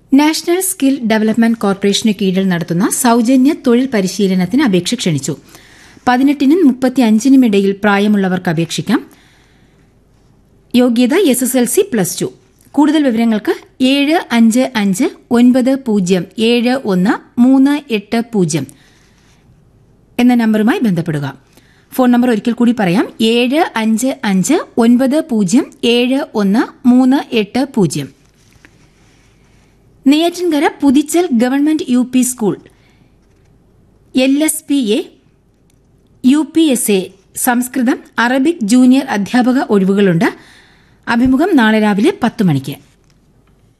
national skill development corporation കീഴിൽ നടത്തുന്ന സൌജന്യ തൊഴിൽ പരിശീലനത്തിന് അപേക്ഷ ക്ഷണിച്ചു പതിനെട്ടിനും മുപ്പത്തിയഞ്ചിനും ഇടയിൽ പ്രായമുള്ളവർക്ക് അപേക്ഷിക്കാം യോഗ്യത S S L C plus two കൂടുതൽ വിവരങ്ങൾക്ക് ഏഴ് അഞ്ച് അഞ്ച് ഒൻപത് പൂജ്യം ഏഴ് ഒന്ന് മൂന്ന് എട്ട് പൂജ്യം എന്ന നമ്പറുമായി ബന്ധപ്പെടുക ഫോൺ നമ്പർ ഒരിക്കൽ കൂടി പറയാം ഏഴ് അഞ്ച് അഞ്ച് ഒൻപത് പൂജ്യം ഏഴ് ഒന്ന് മൂന്ന് എട്ട് പൂജ്യം Neyyattinkara Puthichal government U P school L S P A U P S A Sanskrit Arabic junior അധ്യാപക ഒഴിവുകളുണ്ട് അഭിമുഖം നാളെ രാവിലെ പത്ത് മണിക്ക്